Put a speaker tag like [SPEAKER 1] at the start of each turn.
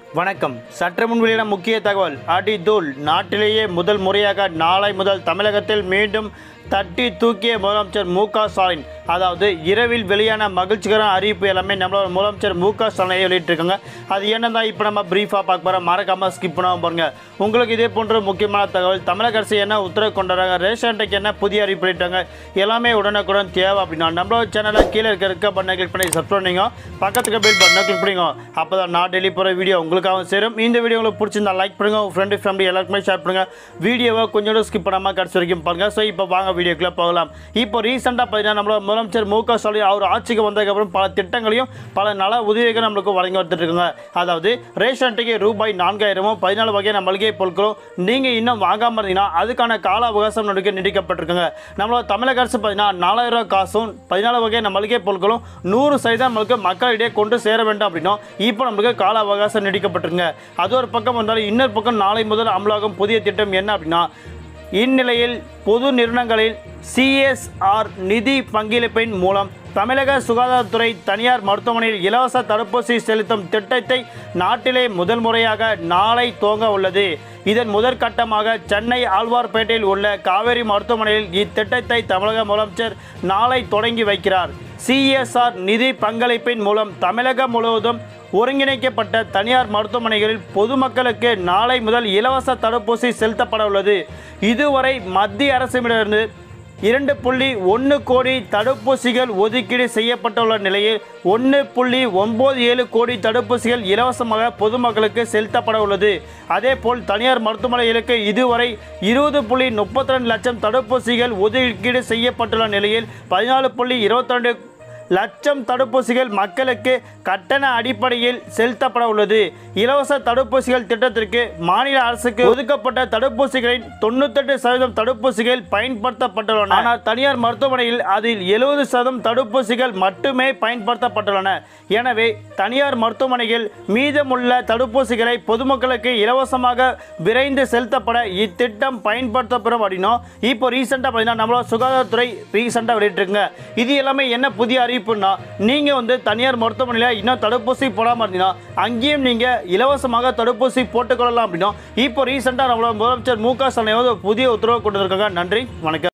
[SPEAKER 1] வணக்கம் சற்று முன் வெளியான முக்கிய தகவல் அடி தூள் நாட்டிலேயே முதல் முறையாக நாளை முதல் தமிழகத்தில் மீண்டும் தட்டி தூக்கிய முதலமைச்சர் மு க ஸ்டாலின் அதாவது இரவில் வெளியான மகிழ்ச்சிகர அறிவிப்பு எல்லாமே நம்மளோட முதலமைச்சர் மு க ஸ்டாலினை வெளியிட்டிருக்காங்க அது என்னதான் இப்போ நம்ம பிரீஃபாக பார்க்க போகிறோம் மறக்காமல் ஸ்கிப் பண்ணாமல் பாருங்க உங்களுக்கு இதே போன்ற முக்கியமான தகவல் தமிழக அரசு என்ன உத்தரவு கொண்டாடுறாங்க ரேஷன் அட்டைக்கு என்ன புதிய அறிவிப்பு வெளியிட்டாங்க எல்லாமே உடனுக்குடன் தேவை அப்படின்னா நம்மளோட சேனலை கீழே இருக்க இருக்க பண்ண கிளிக் பண்ணி சப்ஸ்கிரைப் பண்ணிங்க பக்கத்துக்கு பெல் பட்டனை கிளிக் பண்ணிங்க அப்போ தான் நான் டெய்லி போகிற வீடியோ உங்களுக்காக சேரும் இந்த வீடியோ உங்களுக்கு பிடிச்சிருந்தா லைக் பண்ணுங்க உங்கள் ஃப்ரெண்டு ஃபேமிலி எல்லாருக்குமே ஷேர் பண்ணுங்க வீடியோவை கொஞ்சம் ஸ்கிப் பண்ணாமல் கடைசி வரைக்கும் பாருங்க ஸோ இப்போ வாங்க வீடியோக்குள்ளே போகலாம் இப்போ ரீசெண்டாக பார்த்தீங்கன்னா நம்மளோட முதலமைச்சர் மு க ஸ்டாலின் அவர் ஆட்சிக்கு வந்ததுக்கப்புறம் பல திட்டங்களையும் பல நல உதவிகள் நம்மளுக்கு வழங்கி வந்துட்டு இருக்காங்க அதாவது ரேஷன் அட்டைக்கு ரூபாய் நான்காயிரமும் பதினாலு வகையான மளிகை பொருட்களும் நீங்கள் இன்னும் வாங்காமல் இருந்தீங்கன்னா அதுக்கான கால அவகாசம் நம்மளுக்கு நீடிக்கப்பட்டிருக்குங்க நம்மளோட தமிழக அரசு பார்த்தீங்கன்னா நாலாயிரம் ரூபாய் காசும் பதினாலு வகையான மளிகை பொருட்களும் நூறு சதவீதம் நம்மளுக்கு மக்களிடையே கொண்டு சேர வேண்டும் அப்படின்னும் இப்போ நம்மளுக்கு கால அவகாசம் நீடிக்கப்பட்டிருங்க அது ஒரு பக்கம் வந்தாலும் இன்னொரு பக்கம் நாளை முதல் அமலாகும் புதிய திட்டம் என்ன அப்படின்னா இந்நிலையில் பொது நிறுவனங்களில் சிஎஸ்ஆர் நிதி பங்களிப்பின் மூலம் தமிழக சுகாதாரத்துறை தனியார் மருத்துவமனையில் இலவச தடுப்பூசி செலுத்தும் திட்டத்தை நாட்டிலே முதல் முறையாக நாளை துவங்க உள்ளது இதன் முதற்கட்டமாக சென்னை ஆழ்வார்பேட்டையில் உள்ள காவேரி மருத்துவமனையில் இத்திட்டத்தை தமிழக முதலமைச்சர் நாளை தொடங்கி வைக்கிறார் சிஎஸ்ஆர் நிதி பங்களிப்பின் மூலம் தமிழகம் முழுவதும் ஒருங்கிணைக்கப்பட்ட தனியார் மருத்துவமனைகளில் பொதுமக்களுக்கு நாளை முதல் இலவச தடுப்பூசி செலுத்தப்பட உள்ளது இதுவரை மத்திய அரசிடமிருந்து இரண்டு புள்ளி ஒன்று கோடி தடுப்பூசிகள் ஒதுக்கீடு செய்யப்பட்டுள்ள நிலையில் ஒன்று புள்ளி ஒன்பது ஏழு கோடி தடுப்பூசிகள் இலவசமாக பொதுமக்களுக்கு செலுத்தப்பட உள்ளது அதேபோல் தனியார் மருத்துவமனைகளுக்கு இதுவரை இருபது புள்ளி முப்பத்தி ரெண்டு லட்சம் தடுப்பூசிகள் ஒதுக்கீடு செய்யப்பட்டுள்ள நிலையில் பதினாலு புள்ளி இருபத்தி ரெண்டு லட்சம் தடுப்பூசிகள் மக்களுக்கு கட்டண அடிப்படையில் செலுத்தப்பட உள்ளது இலவச தடுப்பூசிகள் திட்டத்திற்கு மாநில அரசுக்கு ஒதுக்கப்பட்ட தடுப்பூசிகளின் தொண்ணூத்தெட்டு சதவீதம் தடுப்பூசிகள் பயன்படுத்தப்பட்டுள்ளன ஆனால் தனியார் மருத்துவமனையில் அதில் எழுபது சதவீதம் தடுப்பூசிகள் மட்டுமே பயன்படுத்தப்பட்டுள்ளன எனவே தனியார் மருத்துவமனைகள் மீதமுள்ள தடுப்பூசிகளை பொதுமக்களுக்கு இலவசமாக விரைந்து செலுத்தப்பட இத்திட்டம் பயன்படுத்தப்படும் அப்படின்னும் இப்போ ரீசெண்டாக பார்த்தீங்கன்னா நம்மளோட சுகாதாரத்துறை ரீசெண்டாக வெளியிட்டிருக்குங்க இது எல்லாமே என்ன புதிய அறிவிப்புன்னா நீங்கள் வந்து தனியார் மருத்துவமனையில் இன்னும் தடுப்பூசி போடாமல் இருந்தீங்கன்னா அங்கேயும் நீங்கள் இலவசமாக தடுப்பூசி போட்டுக்கொள்ளலாம் அப்படின்னும் இப்போ ரீசெண்டாக நம்மளோட முதலமைச்சர் மு க ஸ்டாலின் வந்து ஒரு புதிய உத்தரவு கொண்டு வந்திருக்காங்க நன்றி வணக்கம்